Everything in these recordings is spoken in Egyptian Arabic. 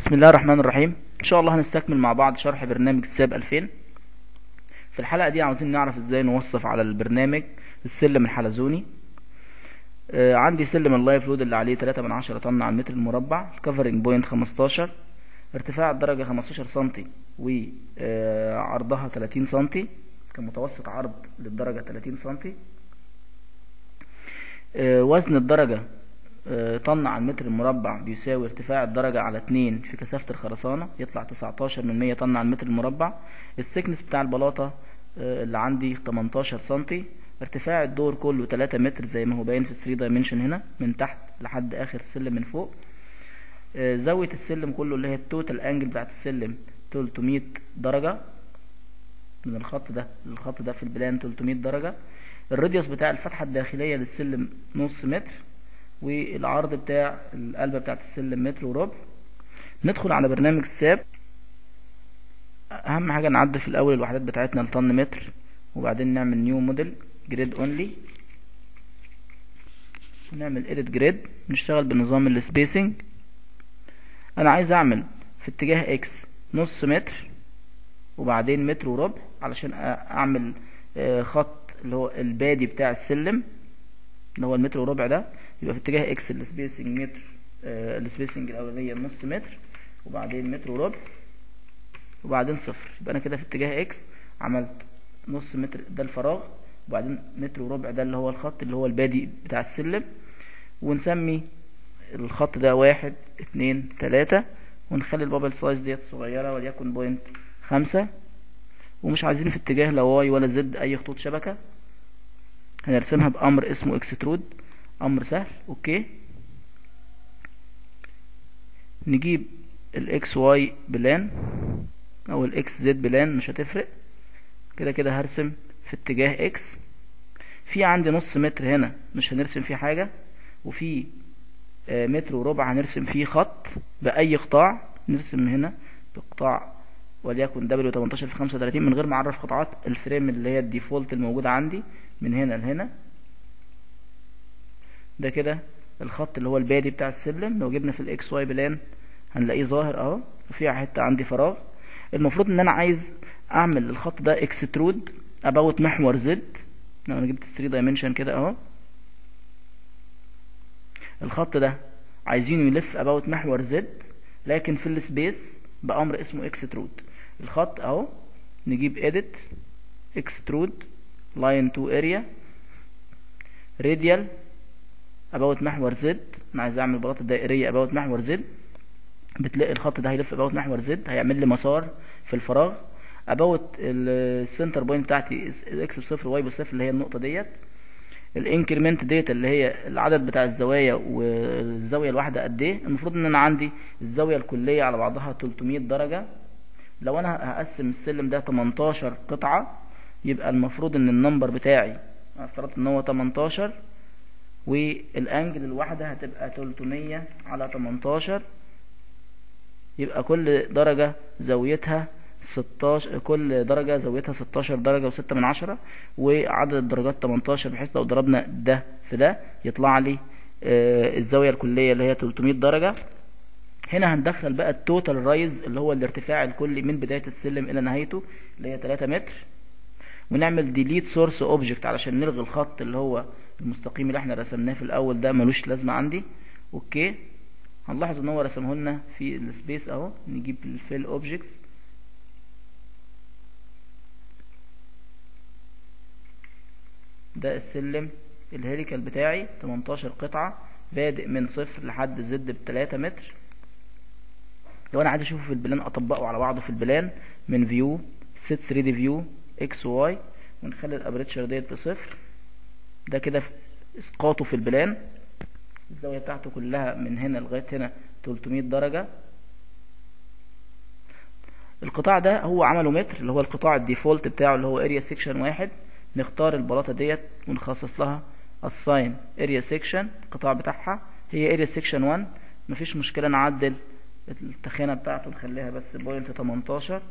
بسم الله الرحمن الرحيم ان شاء الله هنستكمل مع بعض شرح برنامج الساب 2000 في الحلقة دي عاوزين نعرف ازاي نوصف على البرنامج السلم الحلزوني آه عندي سلم اللايف لود اللي عليه 3 من 10 طن على المتر المربع الكفرنج بوينت 15 ارتفاع الدرجة 15 سنتي وعرضها 30 سنتي كمتوسط عرض للدرجة 30 سنتي آه وزن الدرجة آه، طن على المتر المربع بيساوي ارتفاع الدرجة على اتنين في كثافة الخرسانة يطلع 19 من 100 طن على المتر المربع السكنس بتاع البلاطة آه، اللي عندي 18 سنتي ارتفاع الدور كله 3 متر زي ما هو باين في 3 دايمنشن هنا من تحت لحد اخر السلم من فوق آه، زاوية السلم كله اللي هي التوتال انجل بتاعت السلم 300 درجة من الخط ده للخط ده في البلان 300 درجة الراديوس بتاع الفتحة الداخلية للسلم نص متر والعرض بتاع القلبة بتاعت السلم متر وربع ندخل على برنامج الساب اهم حاجة نعدل في الاول الوحدات بتاعتنا لطن متر وبعدين نعمل نيو موديل جريد اونلي ونعمل اديت جريد نشتغل بنظام السبيسنج انا عايز اعمل في اتجاه اكس نص متر وبعدين متر وربع علشان اعمل آه، خط اللي هو البادي بتاع السلم اللي هو المتر وربع ده يبقى في اتجاه اكس السبيسنج متر آه السبيسنج الاولانيه نص متر وبعدين متر وربع وبعدين صفر يبقى انا كده في اتجاه اكس عملت نص متر ده الفراغ وبعدين متر وربع ده اللي هو الخط اللي هو البادي بتاع السلم ونسمي الخط ده واحد اتنين تلاتة ونخلي البابل سايز ديت صغيرة وليكن بوينت خمسة ومش عايزين في اتجاه لا واي ولا زد اي خطوط شبكة هنرسمها بأمر اسمه اكسترود أمر سهل أوكي نجيب الاكس واي بلان أو الاكس زد بلان مش هتفرق كده كده هرسم في اتجاه اكس في عندي نص متر هنا مش هنرسم فيه حاجة وفي آه، متر وربع هنرسم فيه خط بأي قطاع نرسم هنا بقطاع وليكن دبليو 18 في 35 من غير ما اعرف قطاعات الفريم اللي هي الديفولت الموجودة عندي من هنا لهنا ده كده الخط اللي هو البادي بتاع السلم لو جبنا في الاكس واي بلان هنلاقيه ظاهر اهو وفيها حتة عندي فراغ المفروض ان انا عايز اعمل الخط ده اكسترود ابوت محور زد لو انا جبت 3 دايمنشن كده اهو الخط ده عايزينه يلف ابوت محور زد لكن في السبيس بامر اسمه اكسترود الخط اهو نجيب edit extrude line to area radial ابوت محور زد انا عايز اعمل بلاطه دائريه ابوت محور زد بتلاقي الخط ده هيلف ابوت محور زد هيعمل لي مسار في الفراغ ابوت السنتر بوينت بتاعتي اكس بصفر واي بصفر اللي هي النقطه ديت الانكريمنت ديت اللي هي العدد بتاع الزوايا والزاويه الواحده قد ايه المفروض ان انا عندي الزاويه الكليه على بعضها 300 درجه لو انا هقسم السلم ده 18 قطعه يبقى المفروض ان النمبر بتاعي أنا افترضت ان هو 18 والانجل الواحده هتبقى 300 على 18 يبقى كل درجة زاويتها 16 كل درجة زاويتها 16 درجة وستة من عشرة وعدد الدرجات 18 بحيث لو ضربنا ده في ده يطلع لي آه، الزاوية الكلية اللي هي 300 درجة هنا هندخل بقى التوتال رايز اللي هو الارتفاع الكلي من بداية السلم إلى نهايته اللي هي 3 متر ونعمل ديليت سورس اوبجكت علشان نلغي الخط اللي هو المستقيم اللي احنا رسمناه في الأول ده ملوش لازمة عندي اوكي هنلاحظ ان هو رسمه لنا في السبيس اهو نجيب الفيل اوبجكتس ده السلم الهيليكال بتاعي 18 قطعة بادئ من صفر لحد زد بتلاتة متر لو انا عايز اشوفه في البلان اطبقه على بعضه في البلان من فيو ست 3 دي فيو اكس واي ونخلي الابريتشر ديت بصفر ده كده في- اسقاطه في البلان الزاوية بتاعته كلها من هنا لغاية هنا 300 درجة القطاع ده هو عمله متر اللي هو القطاع الديفولت بتاعه اللي هو اريا سيكشن واحد نختار البلاطة ديت ونخصص لها assign اريا سيكشن القطاع بتاعها هي اريا سيكشن 1 مفيش مشكلة نعدل التخانة بتاعته نخليها بس بوينت 18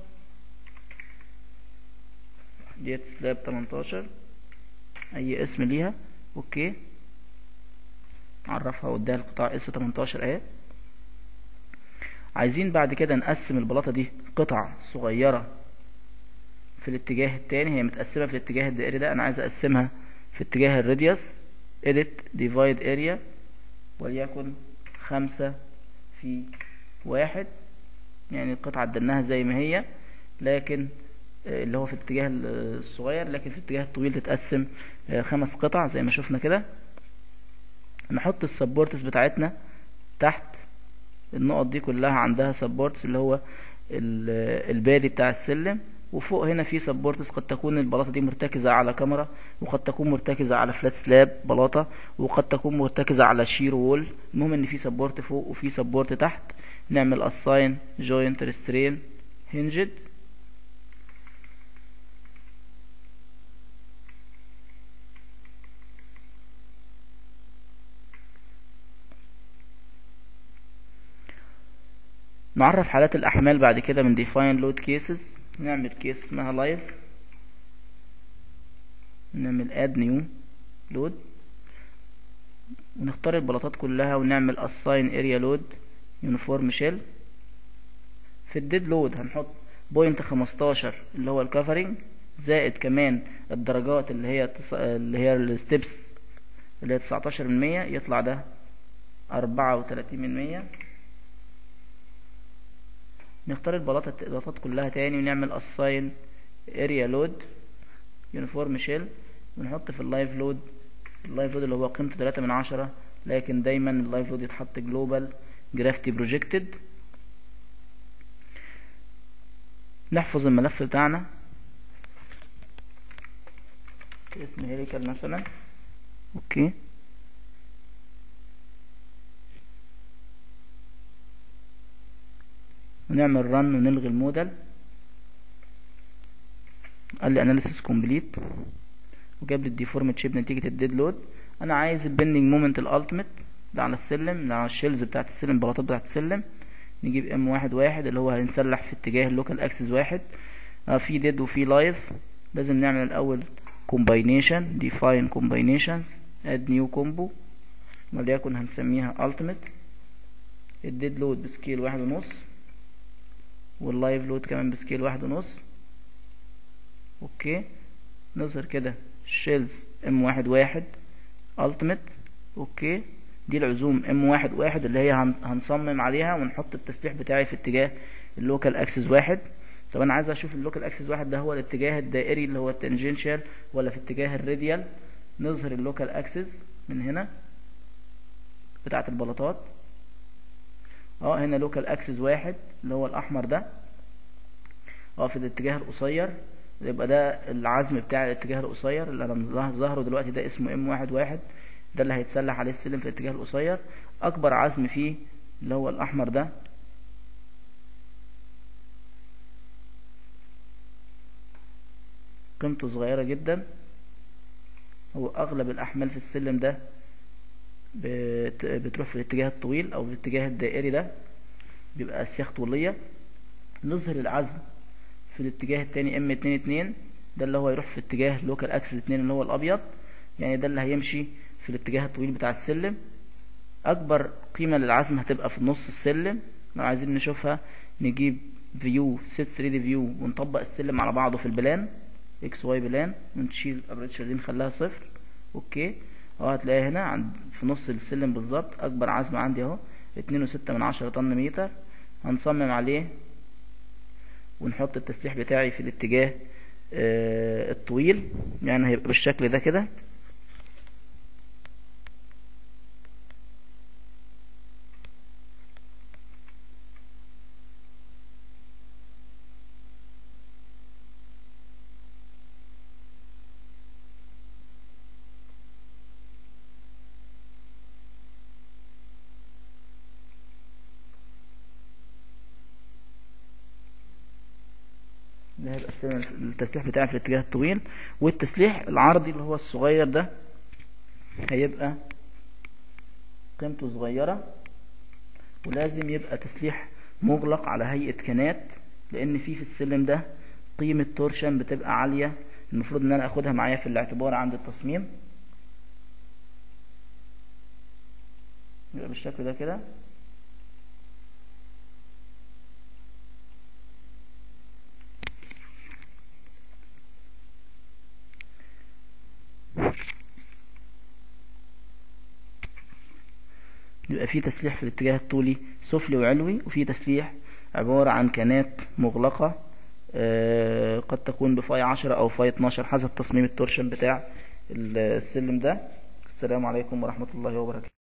ديت سلاب 18 اي اسم ليها اوكي عرفها واديها القطاع اس 18 اهي عايزين بعد كده نقسم البلاطة دي قطع صغيرة في الاتجاه التاني هي متقسمة في الاتجاه الدائري ده انا عايز اقسمها في اتجاه الراديوس edit divide area وليكن خمسة في واحد يعني القطعة عدلناها زي ما هي لكن اللي هو في الاتجاه الصغير لكن في الاتجاه الطويل تتقسم خمس قطع زي ما شفنا كده نحط السبورتس بتاعتنا تحت النقط دي كلها عندها سبورتس اللي هو البادي بتاع السلم وفوق هنا في سبورتس قد تكون البلاطة دي مرتكزة على كاميرا وقد تكون مرتكزة على فلات سلاب بلاطة وقد تكون مرتكزة على شير وول المهم ان في سبورت فوق وفي سبورت تحت نعمل اساين جوينت ريسترين هنجد نعرف حالات الأحمال بعد كده من define load cases نعمل كيس اسمها live نعمل add new load ونختار البلاطات كلها ونعمل assign area load uniform shell في الديد لود هنحط بوينت خمستاشر اللي هو الكفرنج زائد كمان الدرجات اللي هي تص... اللي هي الستبس اللي هي تسعتاشر من مية يطلع ده أربعة وتلاتين من مية نختار البلاطات البلاطات كلها تاني ونعمل assign area load uniform shell ونحط في اللايف لود اللايف لود اللي هو قيمته تلاتة من عشرة لكن دايما اللايف لود يتحط جلوبال جرافتي بروجكتد نحفظ الملف بتاعنا اسم هيريكال مثلا اوكي ونعمل رن ونلغي المودل قال لي اناليسيس كومبليت وجاب لي الديفورمت شيب نتيجه الديد لود انا عايز البندنج مومنت الالتيميت ده على السلم ده على الشيلز بتاعت السلم البلاطات بتاعت السلم نجيب ام واحد واحد اللي هو هنسلح في اتجاه اللوكال اكسس واحد آه في ديد وفي لايف لازم نعمل الاول combination define combinations add new combo وليكن هنسميها ultimate الديد لود بسكيل واحد ونص واللايف لود كمان بسكيل واحد ونص اوكي نظهر كده شيلز ام واحد واحد ultimate اوكي دي العزوم ام واحد واحد اللي هي هنصمم عليها ونحط التسليح بتاعي في اتجاه اللوكال اكسس واحد طب انا عايز اشوف اللوكال اكسس واحد ده هو الاتجاه الدائري اللي هو التنجنشال ولا في اتجاه الراديال نظهر اللوكال اكسس من هنا بتاعت البلاطات اه هنا لوكال اكسس واحد اللي هو الاحمر ده اه في الاتجاه القصير يبقى ده العزم بتاع الاتجاه القصير اللي انا ظاهره دلوقتي ده اسمه ام واحد واحد ده اللي هيتسلح عليه السلم في الاتجاه القصير اكبر عزم فيه اللي هو الاحمر ده قيمته صغيرة جدا هو اغلب الاحمال في السلم ده بتروح في الاتجاه الطويل او في الاتجاه الدائري ده بيبقى اسياخ طولية نظهر العزم في الاتجاه التاني ام اتنين اتنين ده اللي هو يروح في اتجاه لوكال اكسس اتنين اللي هو الابيض يعني ده اللي هيمشي في الاتجاه الطويل بتاع السلم اكبر قيمة للعزم هتبقى في نص السلم لو عايزين نشوفها نجيب فيو سيت 3 دي فيو ونطبق السلم على بعضه في البلان اكس واي بلان ونشيل الابريتشر دي نخليها صفر اوكي اهو هتلاقيها هنا عند في نص السلم بالظبط اكبر عزم عندي اهو اتنين وستة من عشرة طن متر هنصمم عليه ونحط التسليح بتاعي في الاتجاه آه الطويل يعني هيبقى بالشكل ده كده ده هيبقى التسليح بتاعي في الاتجاه الطويل والتسليح العرضي اللي هو الصغير ده هيبقى قيمته صغيرة ولازم يبقى تسليح مغلق على هيئة كنات لان في في السلم ده قيمة تورشن بتبقى عالية المفروض ان انا اخدها معايا في الاعتبار عند التصميم يبقى بالشكل ده كده يبقى في تسليح في الاتجاه الطولي سفلي وعلوي وفي تسليح عبارة عن كانات مغلقة آه، قد تكون بفاي 10 او فاي 12 حسب تصميم التورشن بتاع السلم ده السلام عليكم ورحمة الله وبركاته